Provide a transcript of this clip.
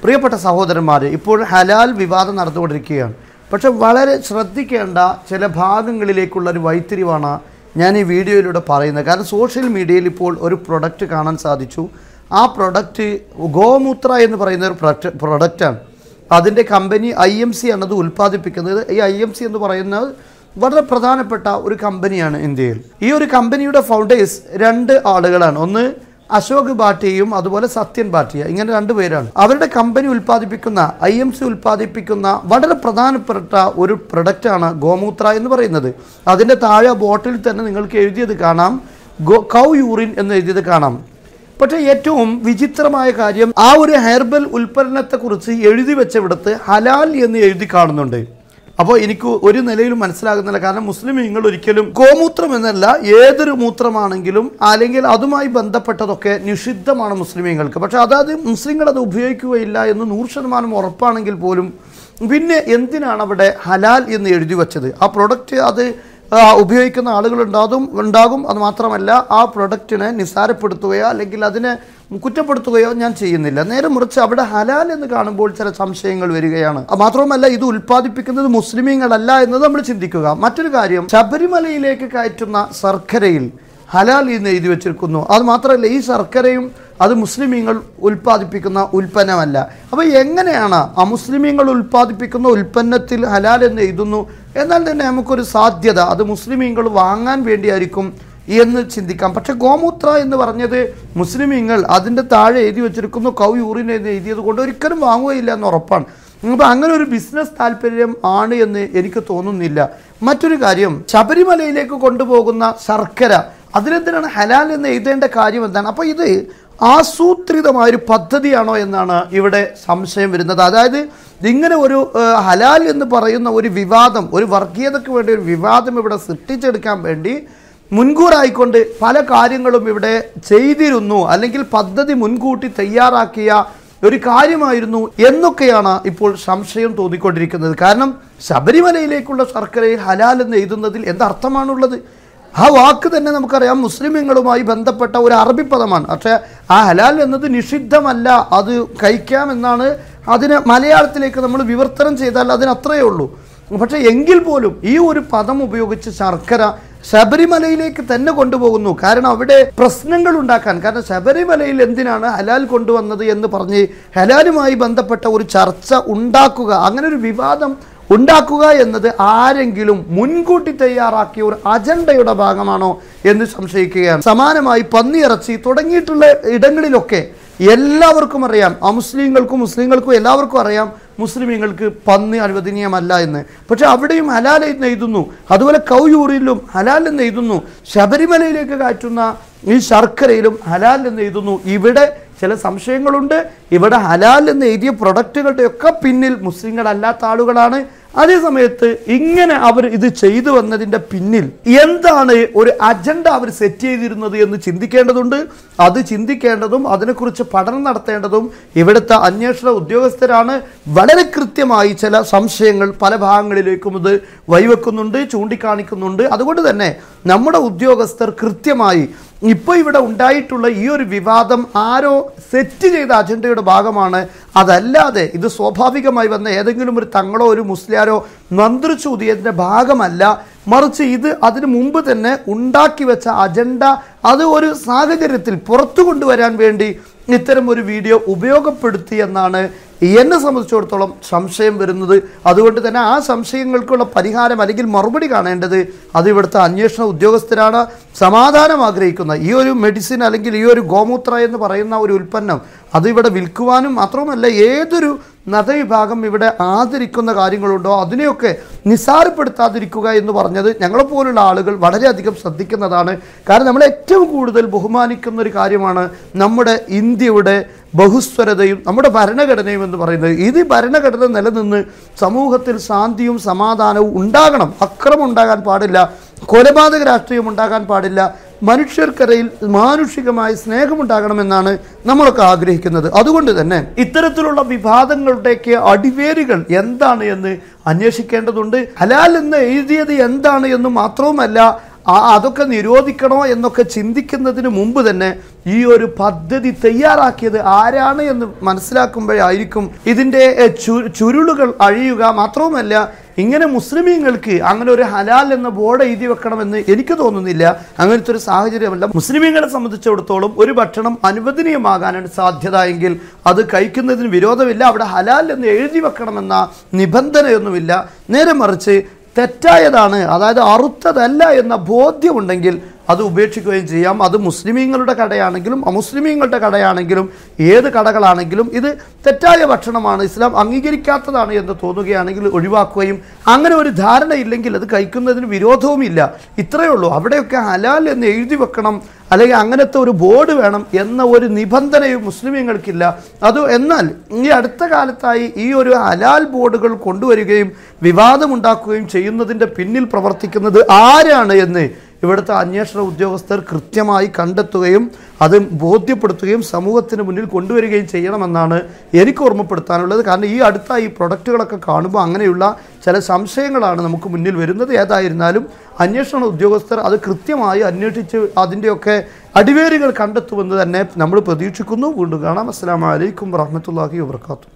പ്രിയപ്പെട്ട സഹോദരന്മാർ ഇപ്പോൾ ഹലാൽ വിവാദം നടന്നുകൊണ്ടിരിക്കുകയാണ് പക്ഷെ വളരെ ശ്രദ്ധിക്കേണ്ട ചില ഭാഗങ്ങളിലേക്കുള്ള ഒരു വൈത്തിരിവാണ് ഞാൻ ഈ വീഡിയോയിലൂടെ പറയുന്നത് കാരണം സോഷ്യൽ മീഡിയയിൽ ഇപ്പോൾ ഒരു പ്രൊഡക്റ്റ് കാണാൻ സാധിച്ചു ആ പ്രൊഡക്റ്റ് ഗോമൂത്ര എന്ന് പറയുന്ന ഒരു പ്രൊഡക്റ്റ് പ്രൊഡക്റ്റാണ് അതിൻ്റെ കമ്പനി ഐ എം സി ആണത് ഉൽപ്പാദിപ്പിക്കുന്നത് ഈ ഐ എം സി എന്ന് പറയുന്നത് വളരെ പ്രധാനപ്പെട്ട ഒരു കമ്പനിയാണ് ഇന്ത്യയിൽ ഈ ഒരു കമ്പനിയുടെ ഫൗണ്ടേഴ്സ് രണ്ട് ആളുകളാണ് ഒന്ന് അശോക് ഭാട്ടിയും അതുപോലെ സത്യൻ ഭാട്ടിയ ഇങ്ങനെ രണ്ട് പേരാണ് അവരുടെ കമ്പനി ഉൽപ്പാദിപ്പിക്കുന്ന ഐ എം സി ഉൽപ്പാദിപ്പിക്കുന്ന വളരെ പ്രധാനപ്പെട്ട ഒരു പ്രൊഡക്റ്റാണ് ഗോമൂത്ര എന്ന് പറയുന്നത് അതിൻ്റെ താഴെ ബോട്ടിൽ തന്നെ നിങ്ങൾക്ക് എഴുതിയത് കാണാം ഗോ കൗ യൂറിൻ എന്ന് എഴുതിയത് കാണാം പക്ഷേ ഏറ്റവും വിചിത്രമായ കാര്യം ആ ഒരു ഹെർബൽ ഉൽപ്പന്നത്തെക്കുറിച്ച് എഴുതി വെച്ചവിടത്ത് ഹലാൽ എന്ന് എഴുതി കാണുന്നുണ്ട് അപ്പോൾ എനിക്ക് ഒരു നിലയിലും മനസ്സിലാകുന്നില്ല കാരണം മുസ്ലിമീങ്ങൾ ഒരിക്കലും ഗോമൂത്രം എന്നല്ല ഏതൊരു മൂത്രമാണെങ്കിലും അല്ലെങ്കിൽ അതുമായി ബന്ധപ്പെട്ടതൊക്കെ നിഷിദ്ധമാണ് മുസ്ലിമീങ്ങൾക്ക് പക്ഷെ അതായത് മുസ്ലിങ്ങൾ അത് ഉപയോഗിക്കുകയില്ല എന്ന് നൂറ് ശതമാനം ഉറപ്പാണെങ്കിൽ പോലും പിന്നെ എന്തിനാണ് അവിടെ ഹലാൽ എന്ന് എഴുതി വെച്ചത് ആ പ്രൊഡക്റ്റ് അത് ആ, ഉപയോഗിക്കുന്ന ആളുകളുണ്ടാകും ഉണ്ടാകും അത് മാത്രമല്ല ആ പ്രൊഡക്റ്റിനെ നിസ്സാരപ്പെടുത്തുകയോ അല്ലെങ്കിൽ അതിനെ കുറ്റപ്പെടുത്തുകയോ ഞാൻ ചെയ്യുന്നില്ല നേരെ മറിച്ച് അവിടെ ഹലാൽ എന്ന് കാണുമ്പോൾ ചില സംശയങ്ങൾ വരികയാണ് അത് മാത്രവുമല്ല ഇത് ഉൽപ്പാദിപ്പിക്കുന്നത് മുസ്ലിമീങ്ങളല്ല എന്നത് നമ്മൾ ചിന്തിക്കുക മറ്റൊരു കാര്യം ശബരിമലയിലേക്ക് കയറ്റുന്ന ശർക്കരയിൽ ഹലാൽ എന്ന് എഴുതി വെച്ചിരിക്കുന്നു അത് മാത്രമല്ല ഈ ശർക്കരയും അത് മുസ്ലിമീങ്ങൾ ഉൽപ്പാദിപ്പിക്കുന്ന ഉൽപ്പന്നമല്ല അപ്പോൾ എങ്ങനെയാണ് അമുസ്ലിമീങ്ങൾ ഉൽപ്പാദിപ്പിക്കുന്ന ഉൽപ്പന്നത്തിൽ ഹലാൽ എന്ന് എഴുതുന്നു എന്നാൽ തന്നെ നമുക്കൊരു സാധ്യത അത് മുസ്ലിമീങ്ങൾ വാങ്ങാൻ വേണ്ടിയായിരിക്കും എന്ന് ചിന്തിക്കാം പക്ഷെ ഗോമൂത്ര എന്ന് പറഞ്ഞത് മുസ്ലിമീങ്ങൾ അതിൻ്റെ താഴെ എഴുതി വെച്ചിരിക്കുന്നു കൗ യൂറിൻ എന്ന് എഴുതിയത് കൊണ്ട് ഒരിക്കലും വാങ്ങുകയില്ല എന്ന് ഉറപ്പാണ് അപ്പോൾ അങ്ങനെ ഒരു ബിസിനസ് താല്പര്യം ആണ് എന്ന് എനിക്ക് തോന്നുന്നില്ല മറ്റൊരു കാര്യം ശബരിമലയിലേക്ക് കൊണ്ടുപോകുന്ന ശർക്കര അതിനെന്തിനാണ് ഹലാൽ എന്ന് എഴുതേണ്ട കാര്യം എന്താണ് അപ്പോൾ ഇത് ആസൂത്രിതമായ ഒരു പദ്ധതിയാണോ എന്നാണ് ഇവിടെ സംശയം വരുന്നത് അതായത് ഇങ്ങനെ ഒരു ഏഹ്, ഹലാൽ എന്ന് പറയുന്ന ഒരു വിവാദം ഒരു വർഗീയതയ്ക്ക് വേണ്ടി ഒരു വിവാദം ഇവിടെ സൃഷ്ടിച്ചെടുക്കാൻ വേണ്ടി മുൻകൂറായിക്കൊണ്ട് പല കാര്യങ്ങളും ഇവിടെ ചെയ്തിരുന്നു അല്ലെങ്കിൽ പദ്ധതി മുൻകൂട്ടി തയ്യാറാക്കിയ ഒരു കാര്യമായിരുന്നു എന്നൊക്കെയാണ് ഇപ്പോൾ സംശയം തോന്നിക്കൊണ്ടിരിക്കുന്നത് കാരണം ശബരിമലയിലേക്കുള്ള ശർക്കരയിൽ ഹലാൽ എന്ന് എഴുതുന്നതിൽ എന്തർത്ഥമാണുള്ളത് ആ വാക്ക് തന്നെ നമുക്കറിയാം മുസ്ലിമീങ്ങളുമായി ബന്ധപ്പെട്ട ഒരു അറബി പദമാണ് പക്ഷേ ആ ഹലാൽ എന്നത് നിഷിദ്ധമല്ല അത് കഴിക്കാം എന്നാണ് അതിന് മലയാളത്തിലേക്ക് നമ്മൾ വിവർത്തനം ചെയ്താൽ അതിന് അത്രയേ ഉള്ളൂ പക്ഷേ എങ്കിൽ പോലും ഈ ഒരു പദം ഉപയോഗിച്ച് ശർക്കര ശബരിമലയിലേക്ക് തന്നെ കൊണ്ടുപോകുന്നു കാരണം അവിടെ പ്രശ്നങ്ങൾ ഉണ്ടാക്കാൻ കാരണം ശബരിമലയിൽ എന്തിനാണ് ഹലാൽ കൊണ്ടുവന്നത് എന്ന് പറഞ്ഞ് ഹലാലുമായി ബന്ധപ്പെട്ട ഒരു ചർച്ച ഉണ്ടാക്കുക അങ്ങനെ ഒരു വിവാദം ഉണ്ടാക്കുക എന്നത് ആരെങ്കിലും മുൻകൂട്ടി തയ്യാറാക്കിയ ഒരു അജണ്ടയുടെ ഭാഗമാണോ എന്ന് സംശയിക്കുകയാണ് സമാനമായി പന്നിയിറച്ചി തുടങ്ങിയിട്ടുള്ള ഇടങ്ങളിലൊക്കെ എല്ലാവർക്കും അറിയാം അമുസ്ലിങ്ങൾക്കും മുസ്ലിങ്ങൾക്കും എല്ലാവർക്കും അറിയാം മുസ്ലിമീങ്ങൾക്ക് പന്നി അനുവദനീയമല്ല എന്ന് പക്ഷെ അവിടെയും ഹലാൽ എന്ന് എഴുതുന്നു അതുപോലെ കൗയൂറിലും ഹലാൽ എന്ന് എഴുതുന്നു ശബരിമലയിലേക്ക് കാറ്റുന്ന ഈ ശർക്കരയിലും ഹലാൽ എന്ന് എഴുതുന്നു ഇവിടെ ചില സംശയങ്ങളുണ്ട് ഇവിടെ ഹലാൽ എന്ന് എഴുതിയ പ്രൊഡക്റ്റുകളുടെ ഒക്കെ പിന്നിൽ മുസ്ലിങ്ങളല്ലാത്ത ആളുകളാണ് അതേ സമയത്ത് ഇങ്ങനെ അവർ ഇത് ചെയ്തു വന്നതിൻ്റെ പിന്നിൽ എന്താണ് ഒരു അജണ്ട അവർ സെറ്റ് ചെയ്തിരുന്നത് എന്ന് ചിന്തിക്കേണ്ടതുണ്ട് അത് ചിന്തിക്കേണ്ടതും അതിനെക്കുറിച്ച് പഠനം നടത്തേണ്ടതും ഇവിടുത്തെ അന്വേഷണ ഉദ്യോഗസ്ഥരാണ് വളരെ കൃത്യമായി ചില സംശയങ്ങൾ പല ഭാഗങ്ങളിലേക്കും ഇത് വഴിവെക്കുന്നുണ്ട് ചൂണ്ടിക്കാണിക്കുന്നുണ്ട് അതുകൊണ്ട് തന്നെ നമ്മുടെ ഉദ്യോഗസ്ഥർ കൃത്യമായി ഇപ്പോൾ ഇവിടെ ഉണ്ടായിട്ടുള്ള ഈ ഒരു വിവാദം ആരോ സെറ്റ് ചെയ്ത അജണ്ടയുടെ ഭാഗമാണ് അതല്ലാതെ ഇത് സ്വാഭാവികമായി വന്ന ഏതെങ്കിലും ഒരു തങ്ങളോ ഒരു മുസ്ലിയാരോ മന്ത്രിച്ചൂതിയതിൻ്റെ ഭാഗമല്ല മറിച്ച് ഇത് അതിനു മുമ്പ് തന്നെ ഉണ്ടാക്കി വെച്ച അജണ്ട അത് ഒരു സാഹചര്യത്തിൽ പുറത്തു കൊണ്ടുവരാൻ വേണ്ടി ഇത്തരം ഒരു വീഡിയോ ഉപയോഗപ്പെടുത്തി എന്നാണ് എന്നെ സംബന്ധിച്ചിടത്തോളം സംശയം വരുന്നത് അതുകൊണ്ട് തന്നെ ആ സംശയങ്ങൾക്കുള്ള പരിഹാരം അല്ലെങ്കിൽ മറുപടി കാണേണ്ടത് അത് ഇവിടുത്തെ അന്വേഷണ ഉദ്യോഗസ്ഥരാണ് സമാധാനം ആഗ്രഹിക്കുന്ന ഈ ഒരു മെഡിസിൻ അല്ലെങ്കിൽ ഈ ഒരു ഗോമൂത്ര എന്ന് പറയുന്ന ഒരു ഉൽപ്പന്നം അത് ഇവിടെ വിൽക്കുവാനും മാത്രവുമല്ല ഏതൊരു മതവിഭാഗം ഇവിടെ ആദരിക്കുന്ന കാര്യങ്ങളുണ്ടോ അതിനെയൊക്കെ നിസ്സാരപ്പെടുത്താതിരിക്കുക എന്ന് പറഞ്ഞത് ഞങ്ങളെപ്പോലുള്ള ആളുകൾ വളരെയധികം ശ്രദ്ധിക്കുന്നതാണ് കാരണം നമ്മൾ ഏറ്റവും കൂടുതൽ ബഹുമാനിക്കുന്ന ഒരു കാര്യമാണ് നമ്മുടെ ഇന്ത്യയുടെ ബഹുസ്വരതയും നമ്മുടെ ഭരണഘടനയും എന്ന് പറയുന്നത് ഇത് ഭരണഘടന നിലനിന്ന് സമൂഹത്തിൽ ശാന്തിയും സമാധാനവും ഉണ്ടാകണം അക്രമം ഉണ്ടാകാൻ പാടില്ല കൊലപാതക രാഷ്ട്രീയം ഉണ്ടാകാൻ പാടില്ല മനുഷ്യർക്കിടയിൽ മാനുഷികമായ സ്നേഹമുണ്ടാകണമെന്നാണ് നമ്മളൊക്കെ ആഗ്രഹിക്കുന്നത് അതുകൊണ്ട് തന്നെ ഇത്തരത്തിലുള്ള വിവാദങ്ങളുടെയൊക്കെ അടിവേരുകൾ എന്താണ് എന്ന് അന്വേഷിക്കേണ്ടതുണ്ട് ഹലാൽ എന്ന് എഴുതിയത് എന്താണ് എന്ന് മാത്രവുമല്ല ആ അതൊക്കെ നിരോധിക്കണോ എന്നൊക്കെ ചിന്തിക്കുന്നതിന് മുമ്പ് തന്നെ ഈ ഒരു പദ്ധതി തയ്യാറാക്കിയത് ആരാണ് എന്ന് മനസ്സിലാക്കുമ്പോഴായിരിക്കും ഇതിൻ്റെ എ, ചു- ചുരുളുകൾ അഴിയുക മാത്രവുമല്ല ഇങ്ങനെ മുസ്ലിമീങ്ങൾക്ക് അങ്ങനെ ഒരു ഹലാൽ എന്ന ബോർഡ് എഴുതി വെക്കണമെന്ന് എനിക്ക് തോന്നുന്നില്ല അങ്ങനത്തെ ഒരു സാഹചര്യമല്ല മുസ്ലിമീങ്ങളെ സംബന്ധിച്ചിടത്തോളം ഒരു ഭക്ഷണം അനുവദനീയമാകാനാണ് സാധ്യത എങ്കിൽ അത് കഴിക്കുന്നതിന് വിരോധമില്ല അവിടെ ഹലാൽ എന്ന് എഴുതി വെക്കണമെന്ന നിബന്ധനയൊന്നുമില്ല നേരെ മറിച്ച് തെറ്റായതാണ് അതായത് അറുത്തതല്ല എന്ന ബോധ്യമുണ്ടെങ്കിൽ അത് ഉപേക്ഷിക്കുകയും ചെയ്യാം അത് മുസ്ലിമീങ്ങളുടെ കടയാണെങ്കിലും അമുസ്ലിമീങ്ങളുടെ കടയാണെങ്കിലും ഏത് കടകളാണെങ്കിലും ഇത് തെറ്റായ ഭക്ഷണമാണ് ഇസ്ലാം അംഗീകരിക്കാത്തതാണ് എന്ന് തോന്നുകയാണെങ്കിൽ ഒഴിവാക്കുകയും അങ്ങനെ ഒരു ധാരണയില്ലെങ്കിൽ അത് കഴിക്കുന്നതിന് വിരോധവുമില്ല ഇത്രയേ ഉള്ളൂ അവിടെയൊക്കെ ഹലാൽ എന്ന് എഴുതി വെക്കണം അല്ലെങ്കിൽ അങ്ങനത്തെ ഒരു ബോർഡ് വേണം എന്ന ഒരു നിബന്ധനയും മുസ്ലിമീങ്ങൾക്കില്ല അത് എന്നാൽ ഈ അടുത്ത കാലത്തായി ഈ ഒരു ഹലാൽ ബോർഡുകൾ കൊണ്ടുവരികയും വിവാദമുണ്ടാക്കുകയും ചെയ്യുന്നതിൻ്റെ പിന്നിൽ പ്രവർത്തിക്കുന്നത് ആരാണ് എന്ന് ഇവിടുത്തെ അന്വേഷണ ഉദ്യോഗസ്ഥർ കൃത്യമായി കണ്ടെത്തുകയും അത് ബോധ്യപ്പെടുത്തുകയും സമൂഹത്തിന് മുന്നിൽ കൊണ്ടുവരികയും ചെയ്യണമെന്നാണ് എനിക്ക് ഓർമ്മപ്പെടുത്താനുള്ളത് കാരണം ഈ അടുത്ത ഈ പ്രൊഡക്റ്റുകളൊക്കെ കാണുമ്പോൾ അങ്ങനെയുള്ള ചില സംശയങ്ങളാണ് നമുക്ക് മുന്നിൽ വരുന്നത് ഏതായിരുന്നാലും അന്വേഷണ ഉദ്യോഗസ്ഥർ അത് കൃത്യമായി അന്വേഷിച്ച് അതിൻ്റെയൊക്കെ അടിവേരുകൾ കണ്ടെത്തുമെന്ന് തന്നെ നമ്മൾ പ്രതീക്ഷിക്കുന്നു വീണ്ടും കാണാം അസ്സാം വലൈക്കും വാഹമത്തല്ലാഹി വാത്തു